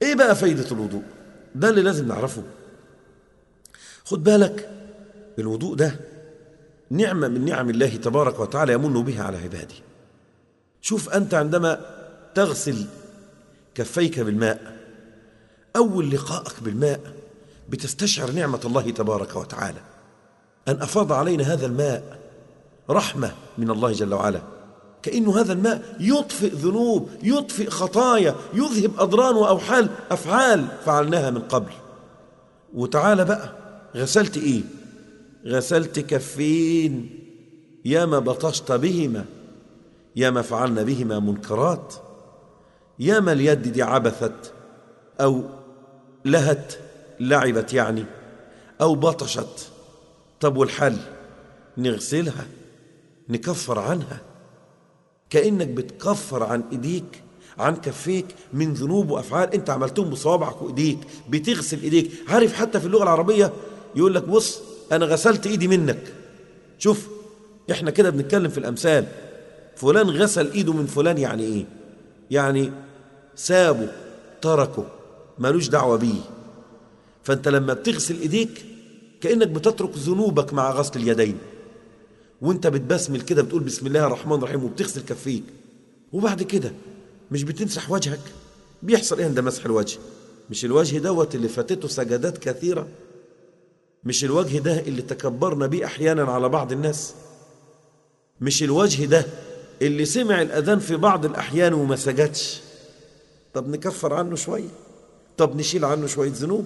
ايه بقى فايدة الوضوء ده اللي لازم نعرفه خد بالك الوضوء ده نعمة من نعم الله تبارك وتعالى يمن بها على عباده شوف أنت عندما تغسل كفيك بالماء أول لقائك بالماء بتستشعر نعمة الله تبارك وتعالى أن أفاض علينا هذا الماء رحمة من الله جل وعلا كأنه هذا الماء يطفئ ذنوب يطفئ خطايا يذهب أضران وأوحال أفعال فعلناها من قبل وتعالى بقى غسلت إيه غسلت كفين يا ما بطشت بهما يا ما فعلنا بهما منكرات يا ما اليد دي عبثت أو لهت لعبت يعني أو بطشت طب والحل نغسلها نكفر عنها كأنك بتكفر عن إيديك عن كفيك من ذنوب وأفعال أنت عملتهم بصوابعك وإيديك بتغسل إيديك عارف حتى في اللغة العربية يقول لك بص أنا غسلت إيدي منك شوف إحنا كده بنتكلم في الأمثال فلان غسل إيده من فلان يعني إيه يعني سابه تركه مالوش دعوة بيه فأنت لما بتغسل إيديك كأنك بتترك ذنوبك مع غسل اليدين وانت بتبسمل كده بتقول بسم الله الرحمن الرحيم وبتغسل كفيك وبعد كده مش بتمسح وجهك بيحصل ايه عند مسح الوجه مش الوجه دوت اللي فاتته سجدات كثيرة مش الوجه ده اللي تكبرنا بيه احيانا على بعض الناس مش الوجه ده اللي سمع الاذان في بعض الاحيان وما سجدش طب نكفر عنه شويه طب نشيل عنه شويه ذنوب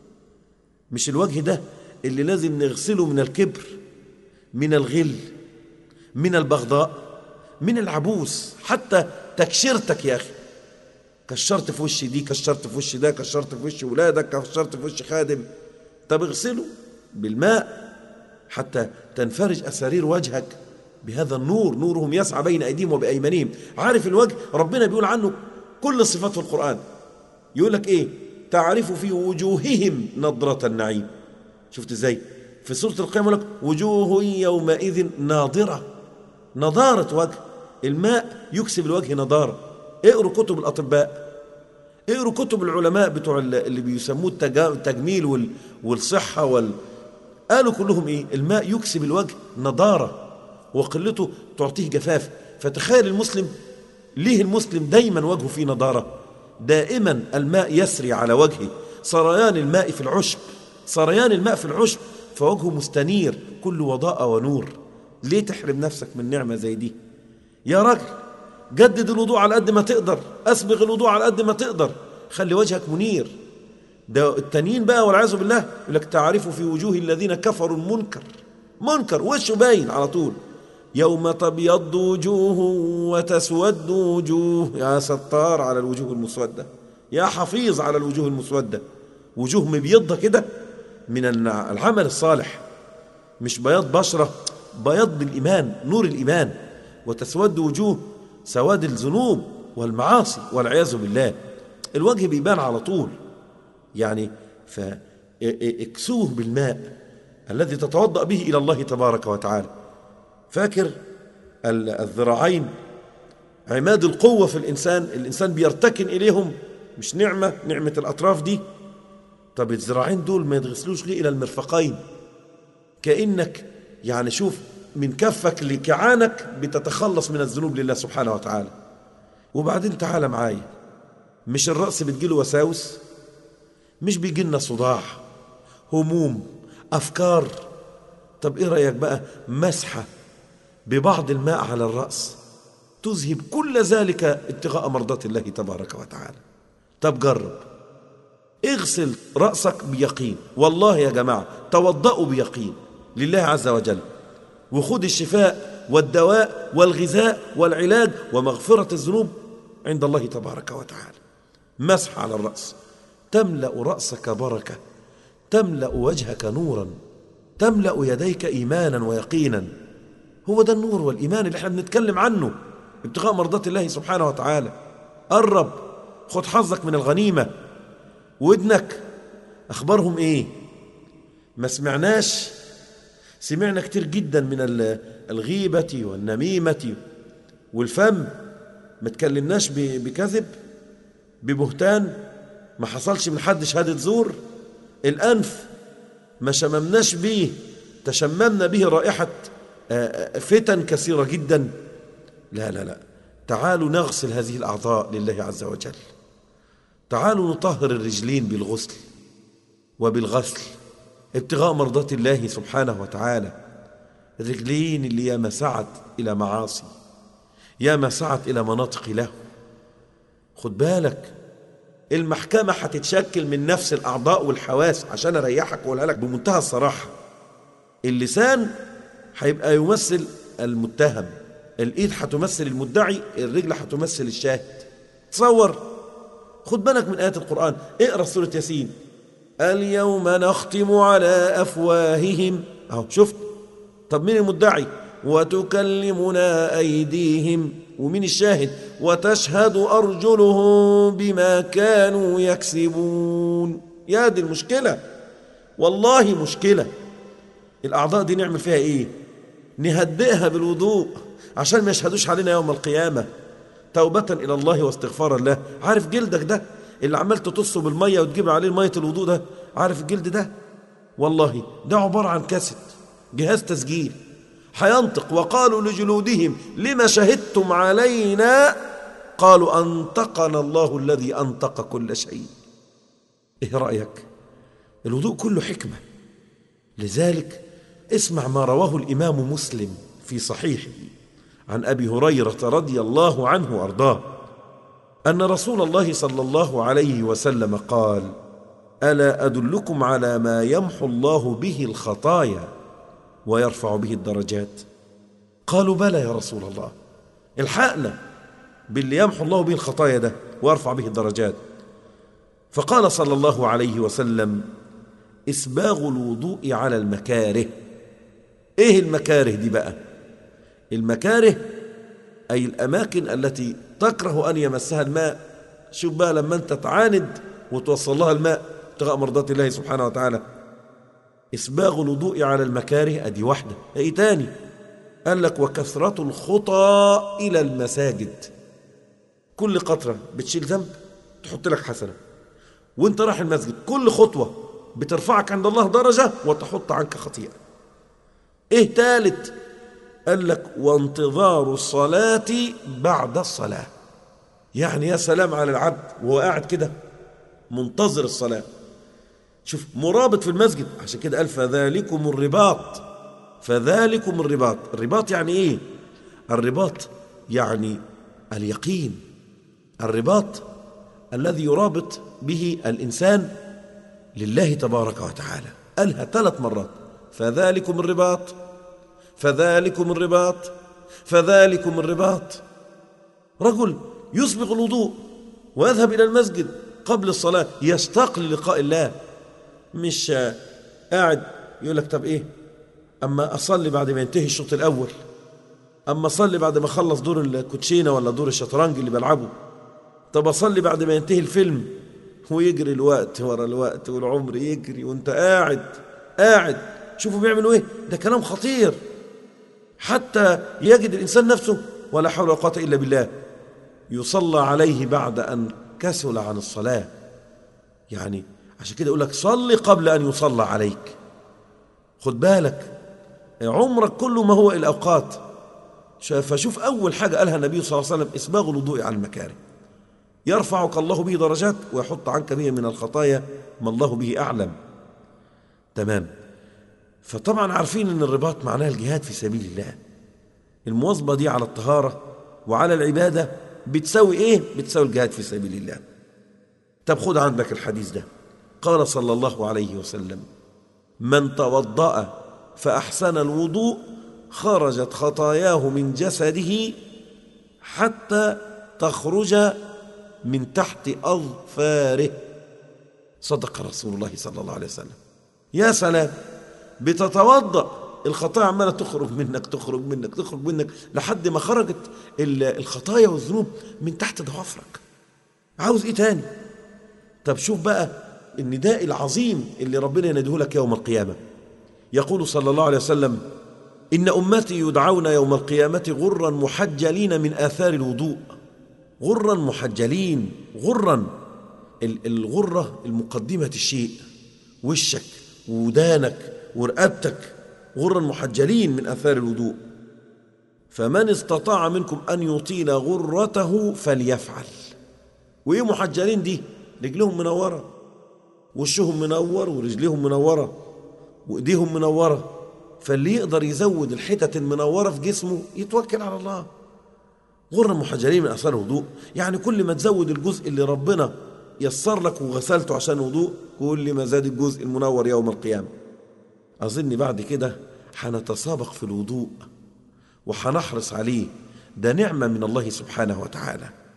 مش الوجه ده اللي لازم نغسله من الكبر من الغل من البغضاء من العبوس حتى تكشيرتك يا أخي كشرت في وش دي كشرت في وش ده كشرت في وش ولادك كشرت في وش خادم طب اغسله بالماء حتى تنفرج أسارير وجهك بهذا النور نورهم يسعى بين أيديهم وبأيمانهم عارف الوجه ربنا بيقول عنه كل صفات في القرآن يقول لك إيه تعرف في وجوههم نضرة النعيم شفت ازاي في سورة القيامة لك وجوه يومئذ ناضرة نضارة وجه الماء يكسب الوجه نضارة اقروا كتب الأطباء اقروا كتب العلماء بتوع اللي بيسموه التجميل والصحة وال... قالوا كلهم ايه الماء يكسب الوجه نضارة وقلته تعطيه جفاف فتخيل المسلم ليه المسلم دايما وجهه فيه نضارة دائما الماء يسري على وجهه سريان الماء في العشب سريان الماء في العشب فوجهه مستنير كل وضاء ونور ليه تحرم نفسك من نعمة زي دي يا راجل جدد الوضوء على قد ما تقدر أسبغ الوضوء على قد ما تقدر خلي وجهك منير ده التانيين بقى والعياذ بالله يقول لك تعرف في وجوه الذين كفروا المنكر منكر وشه باين على طول يوم تبيض وجوه وتسود وجوه يا ستار على الوجوه المسودة يا حفيظ على الوجوه المسودة وجوه مبيضة كده من العمل الصالح مش بياض بشرة بياض بالإيمان نور الإيمان وتسود وجوه سواد الذنوب والمعاصي والعياذ بالله الوجه بيبان على طول يعني فاكسوه بالماء الذي تتوضأ به إلى الله تبارك وتعالى فاكر الذراعين عماد القوة في الإنسان الإنسان بيرتكن إليهم مش نعمة نعمة الأطراف دي طب الذراعين دول ما يتغسلوش ليه إلى المرفقين كأنك يعني شوف من كفك لكعانك بتتخلص من الذنوب لله سبحانه وتعالى وبعدين تعالى معايا مش الرأس بتجيله وساوس مش بيجي لنا صداع هموم أفكار طب إيه رأيك بقى مسحة ببعض الماء على الرأس تذهب كل ذلك ابتغاء مرضات الله تبارك وتعالى طب جرب اغسل رأسك بيقين والله يا جماعة توضأوا بيقين لله عز وجل وخذ الشفاء والدواء والغذاء والعلاج ومغفرة الذنوب عند الله تبارك وتعالى مسح على الرأس تملأ رأسك بركة تملأ وجهك نورا تملأ يديك إيمانا ويقينا هو ده النور والإيمان اللي احنا بنتكلم عنه ابتغاء مرضات الله سبحانه وتعالى قرب خد حظك من الغنيمة ودنك أخبارهم إيه ما سمعناش سمعنا كتير جدا من الغيبة والنميمة والفم ما تكلمناش بكذب ببهتان ما حصلش من حد شهادة زور الأنف ما شممناش به تشممنا به رائحة فتن كثيرة جدا لا لا لا تعالوا نغسل هذه الأعضاء لله عز وجل تعالوا نطهر الرجلين بالغسل وبالغسل ابتغاء مرضات الله سبحانه وتعالى الرجلين اللي ياما سعت إلى معاصي ياما سعت إلى مناطق له خد بالك المحكمة هتتشكل من نفس الأعضاء والحواس عشان أريحك وأقولها لك بمنتهى الصراحة اللسان هيبقى يمثل المتهم الإيد هتمثل المدعي الرجل هتمثل الشاهد تصور خد بالك من آيات القرآن اقرأ سورة ياسين اليوم نختم على أفواههم أهو شفت طب مين المدعي وتكلمنا أيديهم ومين الشاهد وتشهد أرجلهم بما كانوا يكسبون يا دي المشكلة والله مشكلة الأعضاء دي نعمل فيها إيه نهدئها بالوضوء عشان ما يشهدوش علينا يوم القيامة توبة إلى الله واستغفارا له عارف جلدك ده اللي عمال تطصه بالمية وتجيب عليه مية الوضوء ده عارف الجلد ده والله ده عبارة عن كاسيت جهاز تسجيل هينطق وقالوا لجلودهم لما شهدتم علينا قالوا أنطقنا الله الذي أنطق كل شيء إيه رأيك الوضوء كله حكمة لذلك اسمع ما رواه الإمام مسلم في صحيحه عن أبي هريرة رضي الله عنه وأرضاه أن رسول الله صلى الله عليه وسلم قال ألا أدلكم على ما يمحو الله به الخطايا ويرفع به الدرجات قالوا بلى يا رسول الله الحقنا باللي يمحو الله به الخطايا ده ويرفع به الدرجات فقال صلى الله عليه وسلم إسباغ الوضوء على المكاره إيه المكاره دي بقى المكاره أي الأماكن التي تكره أن يمسها الماء شوف بقى لما أنت تعاند وتوصل لها الماء ابتغاء مرضات الله سبحانه وتعالى إسباغ الوضوء على المكاره أدي واحدة أي تاني قال لك وكثرة الخطى إلى المساجد كل قطرة بتشيل ذنب تحط لك حسنة وانت رايح المسجد كل خطوة بترفعك عند الله درجة وتحط عنك خطيئة ايه تالت قال لك وانتظار الصلاة بعد الصلاة يعني يا سلام على العبد وهو قاعد كده منتظر الصلاة شوف مرابط في المسجد عشان كده قال فذلكم الرباط فذلكم الرباط الرباط يعني ايه الرباط يعني اليقين الرباط الذي يرابط به الإنسان لله تبارك وتعالى قالها ثلاث مرات فذلكم الرباط فذلكم الرباط فذلكم الرباط رجل يسبق الوضوء ويذهب إلى المسجد قبل الصلاة يشتاق للقاء الله مش قاعد يقول لك طب إيه أما أصلي بعد ما ينتهي الشوط الأول أما أصلي بعد ما أخلص دور الكوتشينة ولا دور الشطرنج اللي بلعبه طب أصلي بعد ما ينتهي الفيلم ويجري الوقت ورا الوقت والعمر يجري وانت قاعد قاعد شوفوا بيعملوا ايه ده كلام خطير حتى يجد الإنسان نفسه ولا حول ولا قوة إلا بالله يصلى عليه بعد أن كسل عن الصلاة يعني عشان كده يقول لك صلي قبل أن يصلى عليك خد بالك عمرك كله ما هو الأوقات فشوف أول حاجة قالها النبي صلى الله عليه وسلم إسباغ الوضوء على المكاره يرفعك الله به درجات ويحط عنك به من الخطايا ما الله به أعلم تمام فطبعا عارفين ان الرباط معناه الجهاد في سبيل الله المواظبة دي على الطهارة وعلى العبادة بتساوي ايه بتساوي الجهاد في سبيل الله طب خد عندك الحديث ده قال صلى الله عليه وسلم من توضأ فأحسن الوضوء خرجت خطاياه من جسده حتى تخرج من تحت أظفاره صدق رسول الله صلى الله عليه وسلم يا سلام بتتوضأ الخطايا عمالة تخرج منك تخرج منك تخرج منك لحد ما خرجت الخطايا والذنوب من تحت ضوافرك عاوز ايه تاني طب شوف بقى النداء العظيم اللي ربنا يناديه لك يوم القيامة يقول صلى الله عليه وسلم إن أمتي يدعون يوم القيامة غرا محجلين من آثار الوضوء غرا محجلين غرا ال- الغرة المقدمة الشيء وشك ودانك ورقبتك غرا محجلين من أثار الوضوء فمن استطاع منكم أن يطيل غرته فليفعل وإيه محجلين دي رجلهم منورة وشهم منور ورجليهم منورة وإيديهم منورة فاللي يقدر يزود الحتت المنورة في جسمه يتوكل على الله غر محجلين من أثار الوضوء يعني كل ما تزود الجزء اللي ربنا يسر لك وغسلته عشان الوضوء كل ما زاد الجزء المنور يوم القيامة أظن بعد كده حنتسابق في الوضوء وحنحرص عليه ده نعمة من الله سبحانه وتعالى